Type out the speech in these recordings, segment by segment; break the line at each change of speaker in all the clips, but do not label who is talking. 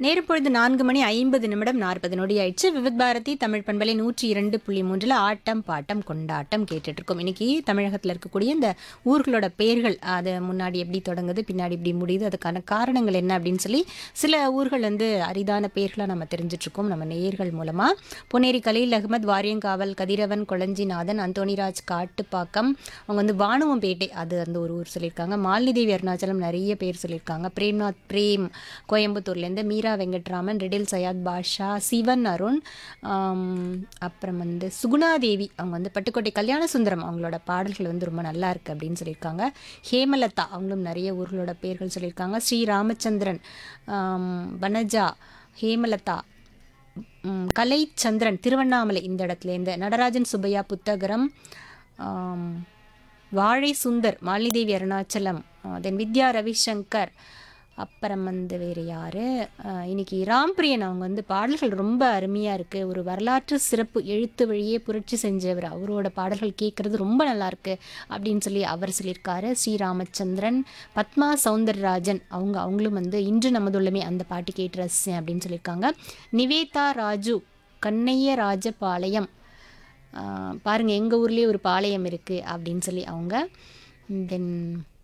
நேரம் பொழுது நான்கு மணி ஐம்பது நிமிடம் நாற்பது நொடி ஆயிடுச்சு விவித் பாரதி தமிழ் பண்பலை நூற்றி இரண்டு புள்ளி மூன்றில் ஆட்டம் பாட்டம் கொண்டாட்டம் கேட்டுட்டு இருக்கோம் இன்னைக்கு தமிழகத்தில் இருக்கக்கூடிய இந்த ஊர்களோட பெயர்கள் அது முன்னாடி எப்படி தொடங்குது பின்னாடி இப்படி முடியுது அதுக்கான காரணங்கள் என்ன அப்படின்னு சொல்லி சில ஊர்கள் வந்து அரிதான பெயர்களாக நம்ம தெரிஞ்சிட்டு இருக்கோம் நம்ம நேயர்கள் மூலமாக பொன்னேரி கலீல் அகமது வாரியங்காவல் கதிரவன் கொளஞ்சிநாதன் அந்தோணிராஜ் காட்டுப்பாக்கம் அவங்க வந்து வானுவம்பேட்டை அது அந்த ஒரு ஊர் சொல்லியிருக்காங்க மாலினிதேவி அருணாச்சலம் நிறைய பேர் சொல்லியிருக்காங்க பிரேம்நாத் பிரேம் கோயம்புத்தூர்லேருந்து மீரா வெங்கட்ராமன் ரெடில் சையாத் பாஷா சிவன் அருண் ஆம், அப்புறம் வந்து சுகுணாதேவி அவங்க வந்து பட்டுக்கோட்டை கல்யாண சுந்தரம் அவங்களோட பாடல்கள் வந்து ரொம்ப நல்லா இருக்கு அப்படின்னு சொல்லியிருக்காங்க ஹேமலதா அவங்களும் நிறைய ஊர்களோட பேர்கள் சொல்லியிருக்காங்க ஸ்ரீ ராமச்சந்திரன் ஆம், வனஜா ஹேமலதா ம், கலைச்சந்திரன் திருவண்ணாமலை இந்த இடத்துலேருந்து நடராஜன் சுப்பையா புத்தகரம் ஆம், வாழை சுந்தர் மாலினிதேவி அருணாச்சலம் தென் வித்யா ரவிசங்கர் அப்புறம் வந்து வேறு யார் இன்னைக்கு ராம்பிரியன் அவங்க வந்து பாடல்கள் ரொம்ப அருமையாக இருக்குது ஒரு வரலாற்று சிறப்பு எழுத்து வழியே புரட்சி செஞ்சவர் அவரோட பாடல்கள் கேட்குறது ரொம்ப நல்லா இருக்கு அப்படின்னு சொல்லி அவர் சொல்லியிருக்காரு ஸ்ரீராமச்சந்திரன் பத்மா சவுந்தரராஜன் அவங்க அவங்களும் வந்து இன்று நமதுள்ளமே அந்த பாட்டு கேட்டு ரசிச்சேன் அப்படின்னு சொல்லியிருக்காங்க நிவேதா ராஜு கண்ணைய ராஜபாளையம் ஆஹ் பாருங்க எங்கள் ஊர்லேயே ஒரு பாளையம் இருக்குது அப்படின்னு சொல்லி அவங்க தென்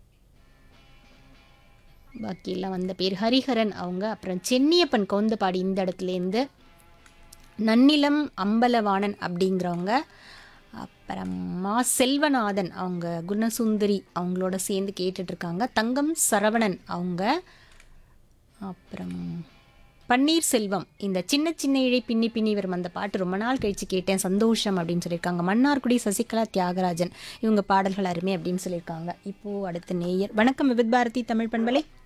பாக்கியெல்லாம் வந்த பேர் ஹரிஹரன் அவங்க அப்புறம் சென்னியப்பன் கவுந்தபாடி இந்த இடத்துலேருந்து நன்னிலம் அம்பலவாணன் அப்படிங்கிறவங்க அப்புறம் மா செல்வநாதன் அவங்க குணசுந்தரி அவங்களோட சேர்ந்து கேட்டுட்ருக்காங்க தங்கம் சரவணன் அவங்க அப்புறம் பன்னீர்செல்வம் இந்த சின்ன சின்ன இழை பின்னி பின்னி வரும் அந்த பாட்டு ரொம்ப நாள் கழிச்சு கேட்டேன் சந்தோஷம் அப்படின்னு சொல்லியிருக்காங்க மன்னார்குடி சசிகலா தியாகராஜன் இவங்க பாடல்கள் அருமை அப்படின்னு சொல்லியிருக்காங்க இப்போது அடுத்த நேயர் வணக்கம் விபித் பாரதி தமிழ் பண்பலை